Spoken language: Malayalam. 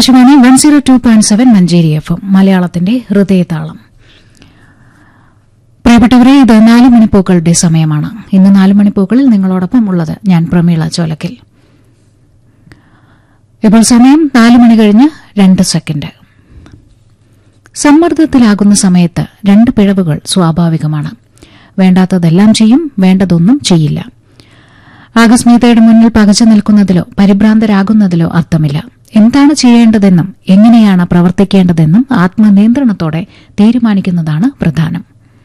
Akashvani one zero two point seven Manjeri F M മലയാളത്തിന്റെ ഹൃദയതാളം പ്രിയപ്പെട്ടവരെ ഇത് നാല് മണിപ്പൂക്കളുടെ സമയമാണ് ഇന്ന് നാല് മണിപ്പൂക്കളിൽ നിങ്ങളോടൊപ്പം ഉള്ളത് ഞാൻ പ്രമീള ചോലക്കൽ ഇപ്പോൾ സമയം നാല് മണി കഴിഞ്ഞ് രണ്ട് സെക്കൻഡ് സമ്മർദ്ദത്തിലാകുന്ന സമയത്ത് രണ്ട് പിഴവുകൾ സ്വാഭാവികമാണ് വേണ്ടാത്തതെല്ലാം ചെയ്യും വേണ്ടതൊന്നും ചെയ്യില്ല ആകസ്മികതയുടെ മുന്നിൽ പകച്ചു നിൽക്കുന്നതിലോ പരിഭ്രാന്തരാകുന്നതിലോ അർത്ഥമില്ല എന്താണ് ചെയ്യേണ്ടതെന്നും എങ്ങനെയാണ് പ്രവർത്തിക്കേണ്ടതെന്നും ആത്മനിയന്ത്രണത്തോടെ തീരുമാനിക്കുന്നതാണ് പ്രധാനം